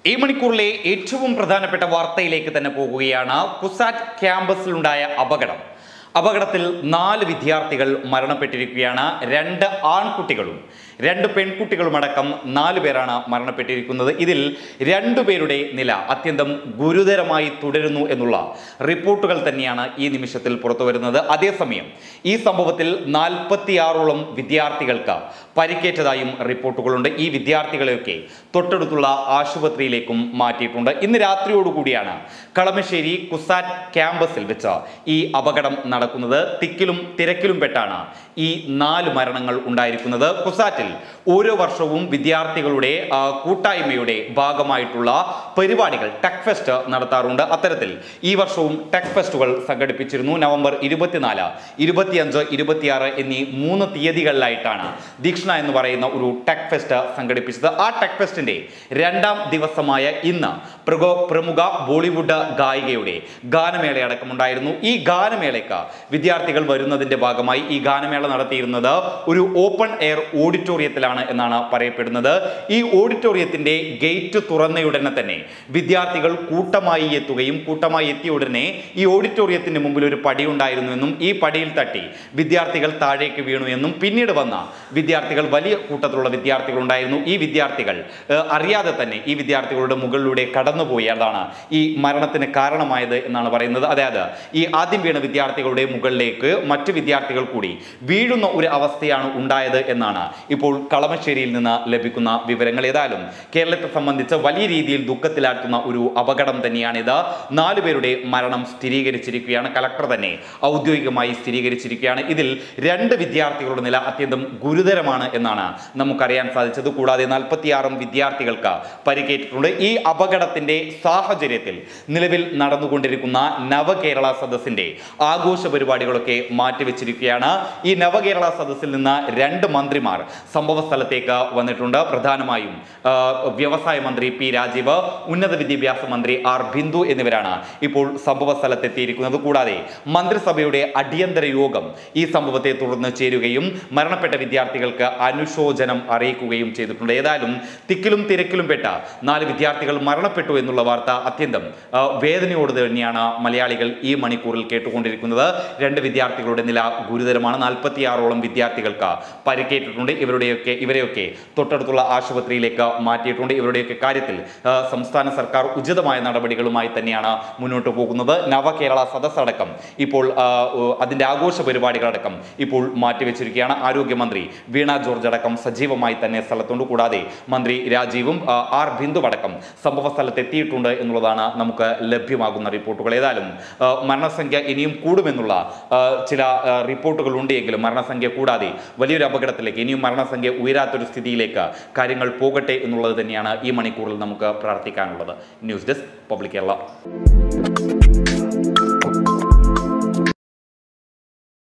ഈ മണിക്കൂറിലെ ഏറ്റവും പ്രധാനപ്പെട്ട വാർത്തയിലേക്ക് തന്നെ പോകുകയാണ് കുസാറ്റ് ക്യാമ്പസിലുണ്ടായ അപകടം അപകടത്തിൽ നാല് വിദ്യാർത്ഥികൾ മരണപ്പെട്ടിരിക്കുകയാണ് രണ്ട് ആൺകുട്ടികളും രണ്ട് പെൺകുട്ടികളുമടക്കം നാല് പേരാണ് മരണപ്പെട്ടിരിക്കുന്നത് ഇതിൽ രണ്ടുപേരുടെ നില അത്യന്തം ഗുരുതരമായി തുടരുന്നു എന്നുള്ള റിപ്പോർട്ടുകൾ തന്നെയാണ് ഈ നിമിഷത്തിൽ പുറത്തു വരുന്നത് അതേസമയം ഈ സംഭവത്തിൽ നാൽപ്പത്തിയാറോളം വിദ്യാർത്ഥികൾക്ക് പരിക്കേറ്റതായും റിപ്പോർട്ടുകളുണ്ട് ഈ വിദ്യാർത്ഥികളെയൊക്കെ തൊട്ടടുത്തുള്ള ആശുപത്രിയിലേക്കും മാറ്റിയിട്ടുണ്ട് ഇന്ന് രാത്രിയോടുകൂടിയാണ് കളമശ്ശേരി കുസാറ്റ് ക്യാമ്പസിൽ വെച്ച് ഈ അപകടം നടക്കുന്നത് തിക്കിലും തിരക്കിലും പെട്ടാണ് ഈ നാല് മരണങ്ങൾ ഉണ്ടായിരിക്കുന്നത് കുസാറ്റിൽ ഓരോ വർഷവും വിദ്യാർത്ഥികളുടെ ആ, കൂട്ടായ്മയുടെ ഭാഗമായിട്ടുള്ള പരിപാടികൾ ടെക് ഫെസ്റ്റ് നടത്താറുണ്ട് അത്തരത്തിൽ ഈ വർഷവും ടെക് ഫെസ്റ്റുകൾ സംഘടിപ്പിച്ചിരുന്നു നവംബർ ഇരുപത്തിനാല് ഇരുപത്തിയഞ്ച് ഇരുപത്തിയാറ് എന്നീ മൂന്ന് തീയതികളിലായിട്ടാണ് ദീക്ഷണ എന്ന് പറയുന്ന ഒരു ടെക് ഫെസ്റ്റ് സംഘടിപ്പിച്ചത് ആ ടെക് ഫെസ്റ്റിന്റെ രണ്ടാം ദിവസമായ ഇന്ന് പ്രഗോ പ്രമുഖ ബോളിവുഡ് ഗായികയുടെ ഗാനമേള അടക്കമുണ്ടായിരുന്നു ഈ ഗാനമേളയ്ക്ക് വിദ്യാർത്ഥികൾ വരുന്നതിന്റെ ഭാഗമായി ഈ ഗാനമേള നടത്തിയിരുന്നത് ഒരു ഓപ്പൺ എയർ ഓഡിറ്റോറിയത്തിലാണ് എന്നാണ് പറയപ്പെടുന്നത് ഈ ഓഡിറ്റോറിയത്തിന്റെ ഗേറ്റ് തുറന്നയുടനെ തന്നെ വിദ്യാർത്ഥികൾ കൂട്ടമായി എത്തുകയും കൂട്ടമായി എത്തിയ ഉടനെ ഈ ഓഡിറ്റോറിയത്തിന്റെ മുമ്പിൽ ഒരു പടി ഉണ്ടായിരുന്നു എന്നും ഈ പടിയിൽ തട്ടി വിദ്യാർത്ഥികൾ താഴേക്ക് വീണു എന്നും പിന്നീട് വന്ന വിദ്യാർത്ഥികൾ വലിയ കൂട്ടത്തിലുള്ള വിദ്യാർത്ഥികൾ ഉണ്ടായിരുന്നു ഈ വിദ്യാർത്ഥികൾ ഏഹ്, അറിയാതെ തന്നെ ഈ വിദ്യാർത്ഥികളുടെ മുകളിലൂടെ കടന്നുപോയി അതാണ് ഈ മരണത്തിന് കാരണമായത് എന്നാണ് പറയുന്നത് അതായത് ഈ ആദ്യം വീണ വിദ്യാർത്ഥികളുടെ മുകളിലേക്ക് മറ്റു വിദ്യാർത്ഥികൾ കൂടി വീഴുന്ന ഒരു അവസ്ഥയാണ് ഉണ്ടായത് എന്നാണ് ഇപ്പോൾ കളമശ്ശേരിയിൽ നിന്ന് ലഭിക്കുന്ന വിവരങ്ങൾ ഏതായാലും കേരളത്തെ സംബന്ധിച്ച് വലിയ രീതിയിൽ ദുഃഖത്തിലാഴ്ത്തുന്ന ഒരു അപകടം തന്നെയാണിത് നാലുപേരുടെ മരണം സ്ഥിരീകരിച്ചിരിക്കുകയാണ് കലക്ടർ തന്നെ ഔദ്യോഗികമായി സ്ഥിരീകരിച്ചിരിക്കുകയാണ് ഇതിൽ രണ്ട് വിദ്യാർത്ഥികളുടെ നില അത്യന്തം ഗുരുതരമാണ് എന്നാണ് നമുക്കറിയാൻ സാധിച്ചത് കൂടാതെ നാൽപ്പത്തിയാറും വിദ്യാർത്ഥികൾക്ക് പരിക്കേറ്റിട്ടുണ്ട് ഈ അപകടത്തിന്റെ സാഹചര്യത്തിൽ നിലവിൽ നടന്നുകൊണ്ടിരിക്കുന്ന നവകേരള സദസ്സിന്റെ ആഘോഷ പരിപാടികളൊക്കെ മാറ്റിവെച്ചിരിക്കുകയാണ് ഈ നവകേരള സദസ്സിൽ നിന്ന് രണ്ട് മന്ത്രിമാർ സംഭവ സ്ഥലത്തേക്ക് വന്നിട്ടുണ്ട് പ്രധാനമായും ആ, വ്യവസായ മന്ത്രി പി രാജീവ് ഉന്നത വിദ്യാഭ്യാസ മന്ത്രി ആർ ബിന്ദു എന്നിവരാണ് ഇപ്പോൾ സംഭവ സ്ഥലത്തെത്തിയിരിക്കുന്നത് കൂടാതെ മന്ത്രിസഭയുടെ അടിയന്തര യോഗം ഈ സംഭവത്തെ തുടർന്ന് ചേരുകയും മരണപ്പെട്ട വിദ്യാർത്ഥികൾക്ക് അനുശോചനം അറിയിക്കുകയും ചെയ്തിട്ടുണ്ട് ഏതായാലും തിക്കിലും തിരക്കിലും പെട്ട നാല് വിദ്യാർത്ഥികൾ മരണപ്പെട്ടു എന്നുള്ള വാർത്ത അത്യന്തം ആ, വേദനയോട് തന്നെയാണ് മലയാളികൾ ഈ മണിക്കൂറിൽ കേട്ടുകൊണ്ടിരിക്കുന്നത് രണ്ട് വിദ്യാർത്ഥികളുടെ നില ഗുരുതരമാണ് നാൽപ്പത്തിയാറോളം വിദ്യാർത്ഥികൾക്ക് പരിക്കേറ്റിട്ടുണ്ട് ഇവരുടെയൊക്കെ ഇവരെയൊക്കെ തൊട്ടടുത്തുള്ള ആശുപത്രിയിലേക്ക് മാറ്റിയിട്ടുണ്ട് ഇവരുടെയൊക്കെ കാര്യത്തിൽ ആ, സംസ്ഥാന സർക്കാർ ഉചിതമായ നടപടികളുമായി തന്നെയാണ് മുന്നോട്ട് പോകുന്നത് നവകേരള സദസ്സടക്കം ഇപ്പോൾ ആ, ഓ, അതിന്റെ ആഘോഷ പരിപാടികളടക്കം ഇപ്പോൾ മാറ്റിവെച്ചിരിക്കുകയാണ് ആരോഗ്യമന്ത്രി വീണ ജോർജ് അടക്കം സജീവമായി തന്നെ സ്ഥലത്തുണ്ട് കൂടാതെ മന്ത്രി രാജീവും ആ, ആർ ബിന്ദു അടക്കം സംഭവ സ്ഥലത്ത് എത്തിയിട്ടുണ്ട് എന്നുള്ളതാണ് നമുക്ക് ലഭ്യമാകുന്ന റിപ്പോർട്ടുകൾ ഏതായാലും ആ, മരണസംഖ്യ ഇനിയും കൂടുമെന്നുള്ള ആ, ചില ആ, റിപ്പോർട്ടുകൾ ഉണ്ട് എങ്കിലും മരണസംഖ്യ കൂടാതെ വലിയൊരു അപകടത്തിലേക്ക് ഇനിയും മരണസംഖ്യ ഉയരാത്തൊരു സ്ഥിതിയിലേക്ക് കാര്യങ്ങൾ പോകട്ടെ എന്നുള്ളത് തന്നെയാണ് ഈ മണിക്കൂറിൽ നമുക്ക് പ്രാർത്ഥിക്കാനുള്ളത് ന്യൂസ് ഡെസ്ക് പബ്ലിക് കേരള